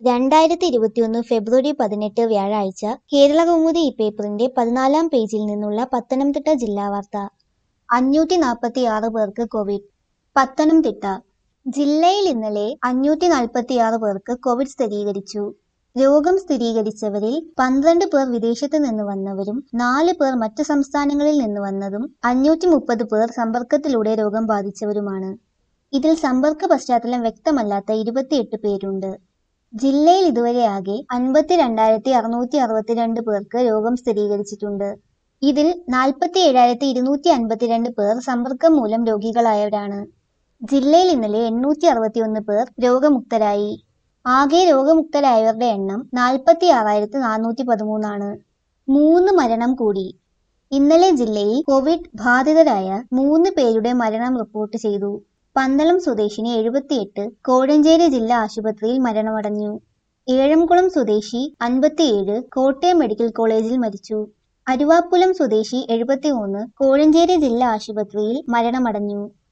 രണ്ടായിരത്തി ഇരുപത്തിയൊന്ന് ഫെബ്രുവരി പതിനെട്ട് വ്യാഴാഴ്ച കേരളകൗമുദി ഈ പേപ്പറിന്റെ പതിനാലാം പേജിൽ നിന്നുള്ള പത്തനംതിട്ട ജില്ലാ വാർത്ത അഞ്ഞൂറ്റി നാൽപ്പത്തി ആറ് പേർക്ക് കോവിഡ് പത്തനംതിട്ട ജില്ലയിൽ ഇന്നലെ അഞ്ഞൂറ്റി നാൽപ്പത്തി ആറ് പേർക്ക് കോവിഡ് സ്ഥിരീകരിച്ചു രോഗം സ്ഥിരീകരിച്ചവരിൽ പന്ത്രണ്ട് പേർ വിദേശത്ത് നിന്ന് വന്നവരും നാല് പേർ മറ്റു സംസ്ഥാനങ്ങളിൽ നിന്ന് വന്നതും അഞ്ഞൂറ്റി മുപ്പത് പേർ സമ്പർക്കത്തിലൂടെ രോഗം ബാധിച്ചവരുമാണ് ഇതിൽ സമ്പർക്ക പശ്ചാത്തലം വ്യക്തമല്ലാത്ത ഇരുപത്തിയെട്ട് പേരുണ്ട് ജില്ലയിൽ ഇതുവരെ ആകെ അൻപത്തി രണ്ടായിരത്തി അറുന്നൂറ്റി അറുപത്തിരണ്ട് പേർക്ക് രോഗം സ്ഥിരീകരിച്ചിട്ടുണ്ട് ഇതിൽ നാൽപ്പത്തി ഏഴായിരത്തി ഇരുന്നൂറ്റി അൻപത്തിരണ്ട് പേർ സമ്പർക്കം മൂലം രോഗികളായവരാണ് ജില്ലയിൽ ഇന്നലെ എണ്ണൂറ്റി അറുപത്തിയൊന്ന് പേർ രോഗമുക്തരായി ആകെ രോഗമുക്തരായവരുടെ എണ്ണം നാൽപ്പത്തി ആറായിരത്തി നാനൂറ്റി പതിമൂന്നാണ് മൂന്ന് മരണം കൂടി ഇന്നലെ ജില്ലയിൽ കോവിഡ് ബാധിതരായ മൂന്ന് പേരുടെ മരണം റിപ്പോർട്ട് ചെയ്തു പന്തളം സ്വദേശിനി എഴുപത്തിയെട്ട് കോഴഞ്ചേരി ജില്ലാ ആശുപത്രിയിൽ മരണമടഞ്ഞു ഏഴംകുളം സ്വദേശി അൻപത്തിയേഴ് കോട്ടയം മെഡിക്കൽ കോളേജിൽ മരിച്ചു അരുവാപ്പുലം സ്വദേശി എഴുപത്തിമൂന്ന് കോഴഞ്ചേരി ജില്ലാ ആശുപത്രിയിൽ മരണമടഞ്ഞു